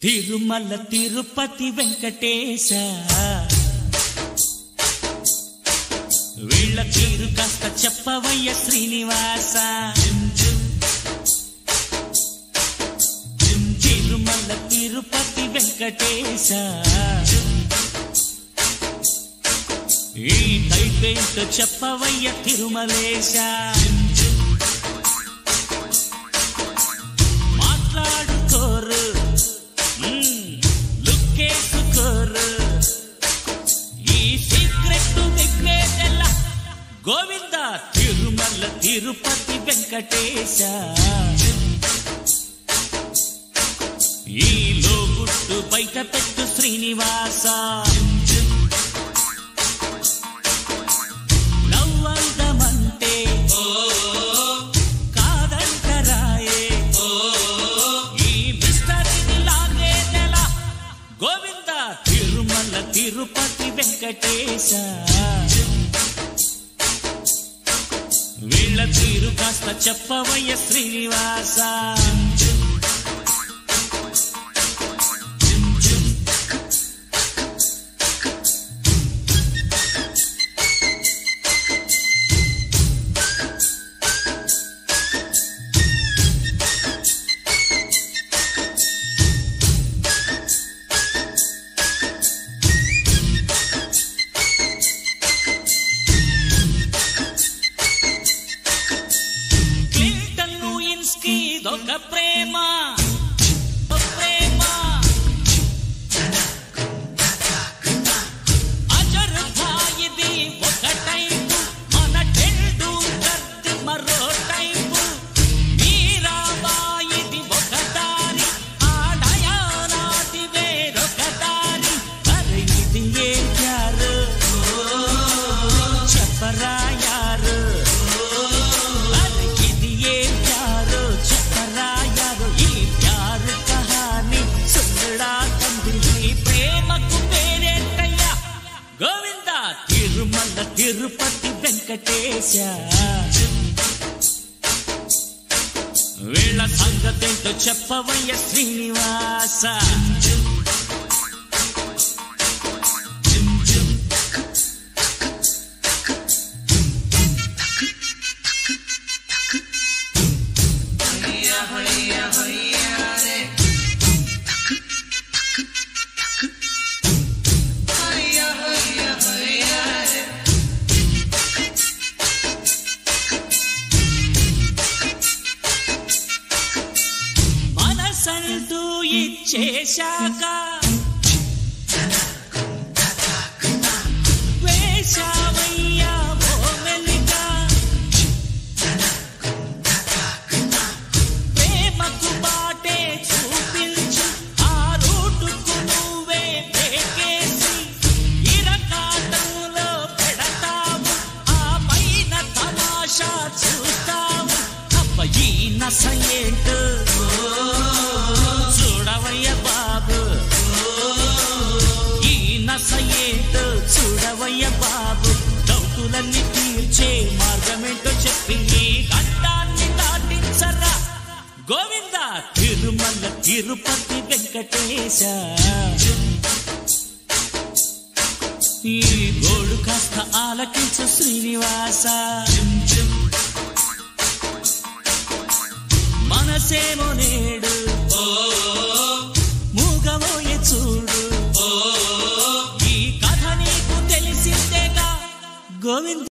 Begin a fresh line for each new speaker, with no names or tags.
తిరుమల తిరుపతి వెంకటేశ వీళ్ళ తీరు కాస్త చెప్పవయ్య శ్రీనివాస తిరుమల తిరుపతి వెంకటేశ ఈ టైపేంటో చెప్పవయ్య తిరుమలేశ మాట్లాడుకోరు మ్మ్, లుక్కేసుకోరు ఈ సీక్రెట్ మిగ్గేదెల్లా గోవింద తిరుమల తిరుపతి వెంకటేశ ఈ లోగుట్టు బయట పెట్టు శ్రీనివాస నవ్వందమంటే కాదంటరాయే ఈ మిస్టరీని లాగేదెలా గోవింద తిరుమల తిరుపతి వెంకటేశ వీళ్ళ తీరు కాస్త చెప్పవయ్య శ్రీనివాస క్లింటన్ లూయిన్స్కి ఒక ప్రేమ ఒక ప్రేమ అజర్ భాయిది ఒక టైపు మన టెండూల్కర్ది మరో టైపు మీరాబాయిది ఒక దారి ఆ డయానాది వేరొక దారి అరే ఇది ఏ ప్యారు చెప్పరా యారు అరే ఇది ఏ ప్యారు చెప్పరా యారు ఈ ప్యారు కహాని సుందరా తండ్రి ఈ ప్రేమకు పేరేంటయ్యా గోవింద తిరుమల తిరుపతి వెంకటేశ వీళ్ళ సంగతేంటో చెప్పవయ్య శ్రీనివాస మనసంటూ ఇచ్చేశాక వేశావయ్యా ఓ వెలిక ప్రేమకు బాటే చూపించు ఆ రూటుకు నువ్వే బ్రేకేసి ఇరకాటంలో పెడతావు ఆ పైన తమాషా చూస్తావు అప్ప ఈ నస ఏంటో చూడవయ్య బాబు ఈ నస ఏంటో చూడవయ్య బాబు డౌటులన్నీ తీర్చే మార్గమేంటో చెప్పి ఈ గంటాన్ని దాటించరా గోవింద తిరుమల తిరుపతి వెంకటేశ ఈ గోడు కాస్త ఆలకించు శ్రీనివాస మనసేమో నేడు మూగమోయే చూడు ఈ కథ నీకు తెలిసిందేగా గోవింద